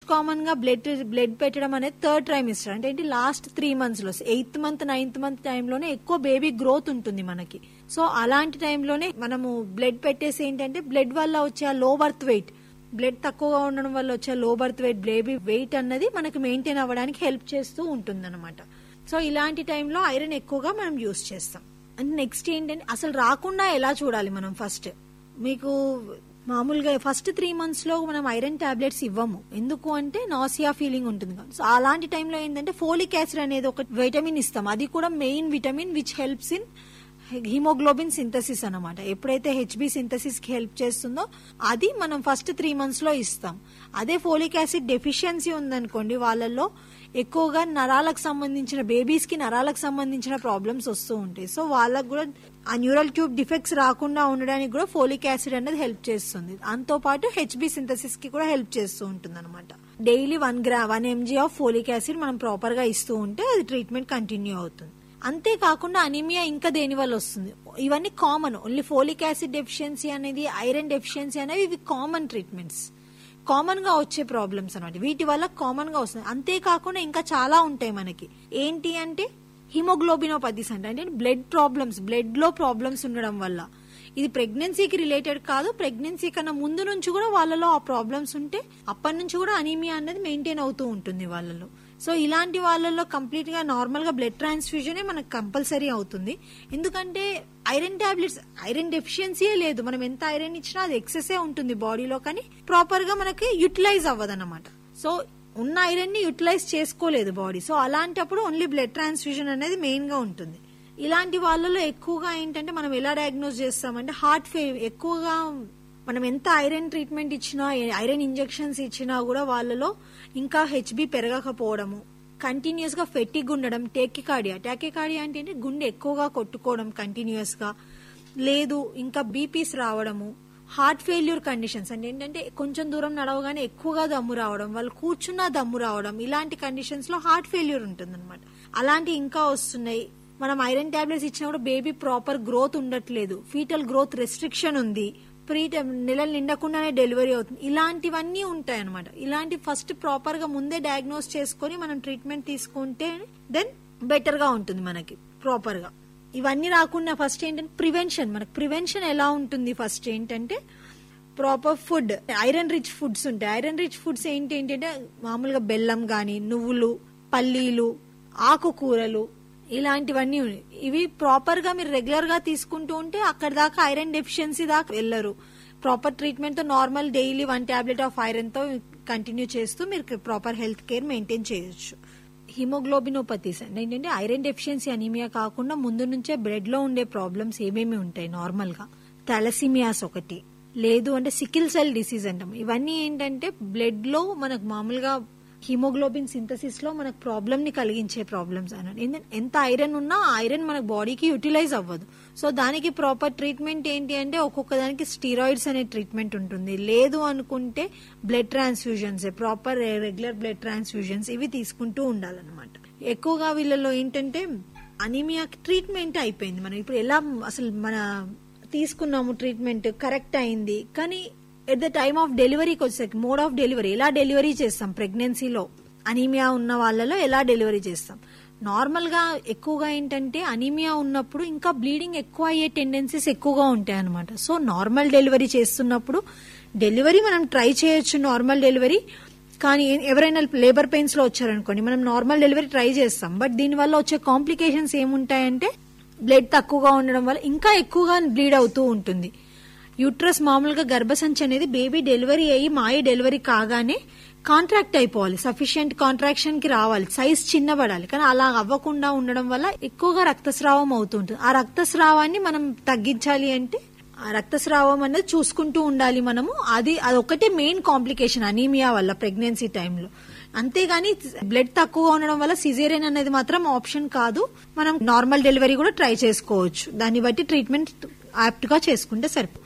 Common గా blood blood పెట్టడం అనేది థర్డ్ ట్రైమిస్టర్ అంటే ఏంటి లాస్ట్ త్రీ మంత్స్ లో ఎయిత్ మంత్ నైన్త్ మంత్ టైంలోనే ఎక్కువ బేబీ గ్రోత్ ఉంటుంది మనకి సో అలాంటి టైంలోనే మనము బ్లడ్ పెట్టేసి ఏంటంటే బ్లడ్ వల్ల వచ్చే ఆ లో బర్త్ వెయిట్ బ్లడ్ తక్కువగా ఉండడం వల్ల వచ్చే low birth weight baby wait అన్నది మనకి మెయింటైన్ అవ్వడానికి హెల్ప్ చేస్తూ ఉంటుంది సో ఇలాంటి టైంలో ఐరన్ ఎక్కువగా మనం యూస్ చేస్తాం అండ్ నెక్స్ట్ ఏంటంటే అసలు రాకుండా ఎలా చూడాలి మనం ఫస్ట్ మీకు మామూలుగా ఫస్ట్ త్రీ మంత్స్ లో మనం ఐరన్ టాబ్లెట్స్ ఇవ్వము ఎందుకు అంటే నాసియా ఫీలింగ్ ఉంటుంది కాబట్టి. సో అలాంటి టైంలో ఏంటంటే ఫోలిక్ యాసిడ్ అనేది ఒక విటమిన్ ఇస్తాం అది కూడా main vitamin which helps in haemoglobin synthesis అన్నమాట ఎప్పుడైతే హెచ్బి సింథసిస్ కి హెల్ప్ చేస్తుందో అది మనం ఫస్ట్ త్రీ మంత్స్ లో ఇస్తాం అదే ఫోలిక్ యాసిడ్ డెఫిషియన్సీ ఉందనుకోండి వాళ్ళల్లో ఎక్కువగా నరాలకు సంబంధించిన బేబీస్ కి నరాలకు సంబంధించిన ప్రాబ్లమ్స్ వస్తూ ఉంటాయి సో వాళ్ళకు కూడా ఆ న్యూరల్ ట్యూబ్ డిఫెక్ట్స్ రాకుండా ఉండడానికి కూడా ఫోలిక్ యాసిడ్ అనేది హెల్ప్ చేస్తుంది దాంతో పాటు హెచ్బి సింథసిస్ కి కూడా హెల్ప్ చేస్తూ ఉంటుంది అనమాట డైలీ వన్ గ్రా one mg of folic acid మనం ప్రాపర్ గా ఇస్తూ ఉంటే అది ట్రీట్మెంట్ కంటిన్యూ అవుతుంది అంతేకాకుండా అనిమియా ఇంకా దేని వల్ల వస్తుంది ఇవన్నీ common only folic acid deficiency అనేది ఐరన్ డెఫిషియన్సీ అనేవి ఇవి కామన్ ట్రీట్మెంట్స్ కామన్ గా వచ్చే ప్రాబ్లమ్స్ అనమాట వీటి వల్ల కామన్ గా వస్తుంది అంతేకాకుండా ఇంకా చాలా ఉంటాయి మనకి ఏంటి అంటే హిమోగ్లోబినోపతిస్ అంటే అంటే బ్లడ్ ప్రాబ్లమ్స్ బ్లడ్ లో ప్రాబ్లమ్స్ ఉండడం వల్ల ఇది ప్రెగ్నెన్సీకి రిలేటెడ్ కాదు ప్రెగ్నెన్సీ కన్నా ముందు నుంచి కూడా వాళ్ళలో ఆ ప్రాబ్లమ్స్ ఉంటే అప్పటి నుంచి కూడా అనీమియా అనేది మెయింటైన్ అవుతూ ఉంటుంది వాళ్ళలో సో ఇలాంటి వాళ్ళలో కంప్లీట్ గా నార్మల్ గా బ్లడ్ ట్రాన్స్ఫ్యూజనే మనకు కంపల్సరీ అవుతుంది ఎందుకంటే ఐరన్ టాబ్లెట్స్ ఐరన్ డెఫిషియన్సీయే లేదు మనం ఎంత ఐరన్ ఇచ్చినా అది ఎక్సెసే ఉంటుంది బాడీలో కానీ ప్రాపర్ గా మనకి యూటిలైజ్ అవ్వదన్నమాట సో ఉన్న ఐరన్ ని యూటిలైజ్ చేసుకోలేదు బాడీ సో అలాంటప్పుడు ఓన్లీ బ్లడ్ ట్రాన్స్ఫ్యూజన్ అనేది మెయిన్ గా ఉంటుంది ఇలాంటి వాళ్ళలో ఎక్కువగా ఏంటంటే మనం ఎలా డయాగ్నోస్ చేస్తామంటే హార్ట్ ఫెయిల్ ఎక్కువగా మనం ఎంత ఐరన్ ట్రీట్మెంట్ ఇచ్చినా ఐరన్ ఇంజెక్షన్స్ ఇచ్చినా కూడా వాళ్ళలో ఇంకా హెచ్బి పెరగకపోవడము కంటిన్యూస్ గా ఫెట్టిగ్ ఉండడం టేకికార్డియా టేకికార్డియా అంటే ఏంటి గుండె ఎక్కువగా కొట్టుకోవడం కంటిన్యూస్ గా లేదు ఇంకా బీపీస్ రావడము హార్ట్ ఫెయిల్యూర్ కండిషన్స్ అంటే ఏంటంటే కొంచెం దూరం నడవగానే ఎక్కువగా దమ్ము రావడం వాళ్ళు కూర్చున్నా దమ్ము రావడం ఇలాంటి కండిషన్స్ లో హార్ట్ ఫెయిల్యూర్ ఉంటుంది అలాంటి ఇంకా వస్తున్నాయి మనం ఐరన్ టాబ్లెట్స్ ఇచ్చినప్పుడు బేబీ ప్రాపర్ గ్రోత్ ఉండట్లేదు ఫీటల్ గ్రోత్ రెస్ట్రిక్షన్ ఉంది ప్రీ నెలలు నిండకుండానే డెలివరీ అవుతుంది ఇలాంటివన్నీ ఉంటాయి అనమాట ఇలాంటి ఫస్ట్ ప్రాపర్ గా ముందే డయాగ్నోస్ చేసుకొని మనం ట్రీట్మెంట్ తీసుకుంటే దెన్ బెటర్ గా ఉంటుంది మనకి ప్రాపర్ గా ఇవన్నీ రాకుండా ఫస్ట్ ఏంటంటే ప్రివెన్షన్ మనకు ప్రివెన్షన్ ఎలా ఉంటుంది ఫస్ట్ ఏంటంటే proper food iron rich foods ఉంటాయి ఐరన్ రిచ్ ఫుడ్స్ ఏంటి ఏంటంటే మామూలుగా బెల్లం గాని నువ్వులు పల్లీలు ఆకుకూరలు ఇలాంటివన్నీ ఉన్నాయి. ఇవి ప్రాపర్ గా మీరు రెగ్యులర్ గా తీసుకుంటూ ఉంటే అక్కడ దాకా ఐరన్ డెఫిషియన్సీ దాకా వెళ్ళరు ప్రాపర్ ట్రీట్మెంట్ తో normal daily one tablet of iron తో కంటిన్యూ చేస్తూ మీరు ప్రాపర్ హెల్త్ కేర్ మెయింటైన్ చేయొచ్చు హిమోగ్లోబినోపతీస్ అంటే ఏంటంటే ఐరన్ డెఫిషియన్సీ అనీమియా కాకుండా ముందు నుంచే బ్లడ్ లో ఉండే ప్రాబ్లమ్స్ ఏమేమి ఉంటాయి నార్మల్ గా థాలసీమియాస్ ఒకటి లేదు అంటే సికిల్ సెల్ డిసీజ్ అంటాం ఇవన్నీ ఏంటంటే బ్లడ్ లో మనకు మామూలుగా హిమోగ్లోబిన్ సింథసిస్ లో మనకు ప్రాబ్లమ్ ని కలిగించే ప్రాబ్లమ్స్ అన్నట్టు ఏంటంటే ఎంత ఐరన్ ఉన్నా ఆ ఐరన్ మనకు బాడీకి యూటిలైజ్ అవ్వదు సో దానికి ప్రాపర్ ట్రీట్మెంట్ ఏంటి అంటే ఒక్కొక్క దానికి స్టీరాయిడ్స్ అనే ట్రీట్మెంట్ ఉంటుంది లేదు అనుకుంటే blood transfusions proper regular blood transfusions ఇవి తీసుకుంటూ ఉండాలన్నమాట ఎక్కువగా వీళ్ళలో ఏంటంటే అనీమియా ట్రీట్మెంట్ అయిపోయింది మనం ఇప్పుడు ఎలా అసలు మన తీసుకున్నాము ట్రీట్మెంట్ కరెక్ట్ అయింది కానీ ఎట్ ద టైమ్ ఆఫ్ డెలివరీకి వచ్చేసరికి మోడ్ ఆఫ్ డెలివరీ ఎలా డెలివరీ చేస్తాం ప్రెగ్నెన్సీలో అనీమియా ఉన్న వాళ్ళలో ఎలా డెలివరీ చేస్తాం నార్మల్ గా ఎక్కువగా ఏంటంటే అనీమియా ఉన్నప్పుడు ఇంకా బ్లీడింగ్ ఎక్కువ అయ్యే టెండెన్సీస్ ఎక్కువగా ఉంటాయి అనమాట సో నార్మల్ డెలివరీ చేస్తున్నప్పుడు డెలివరీ మనం ట్రై చేయొచ్చు నార్మల్ డెలివరీ కానీ ఎవరైనా లేబర్ పెయిన్స్ లో వచ్చారనుకోండి మనం నార్మల్ డెలివరీ ట్రై చేస్తాం బట్ దీనివల్ల వచ్చే కాంప్లికేషన్స్ ఏముంటాయంటే బ్లడ్ తక్కువగా ఉండడం వల్ల ఇంకా ఎక్కువగా బ్లీడ్ అవుతూ ఉంటుంది యూట్రస్ మామూలుగా గర్భసంచి అనేది బేబీ డెలివరీ అయ్యి మాయ డెలివరీ కాగానే కాంట్రాక్ట్ అయిపోవాలి సఫిషియంట్ కాంట్రాక్షన్ కి రావాలి సైజ్ చిన్నబడాలి కానీ అలా అవ్వకుండా ఉండడం వల్ల ఎక్కువగా రక్తస్రావం అవుతుంటుంది ఆ రక్తస్రావాన్ని మనం తగ్గించాలి అంటే ఆ రక్తస్రావం అనేది చూసుకుంటూ ఉండాలి మనము అది అదొకటే మెయిన్ కాంప్లికేషన్ అనీమియా వల్ల ప్రెగ్నెన్సీ టైంలో అంతేగాని బ్లడ్ తక్కువ ఉండడం వల్ల సిజేరియన్ అనేది మాత్రం ఆప్షన్ కాదు మనం నార్మల్ డెలివరీ కూడా ట్రై చేసుకోవచ్చు దాన్ని బట్టి ట్రీట్మెంట్ యాప్ట్ గా చేసుకుంటే సరిపో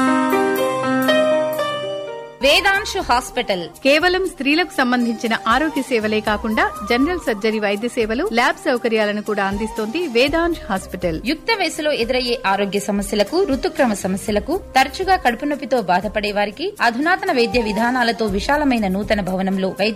వేదాంశు హాస్పిటల్ కేవలం స్త్రీలకు సంబంధించిన ఆరోగ్య సేవలే కాకుండా జనరల్ సర్జరీ వైద్య సేవలు ల్యాబ్ సౌకర్యాలను కూడా అందిస్తోంది వేదాంశ్ హాస్పిటల్ యుక్త వయసులో ఎదురయ్యే ఆరోగ్య సమస్యలకు ఋతుక్రమ సమస్యలకు తరచుగా కడుపు నొప్పితో బాధపడే వారికి అధునాతన వైద్య విధానాలతో విశాలమైన నూతన భవనంలో వైద్య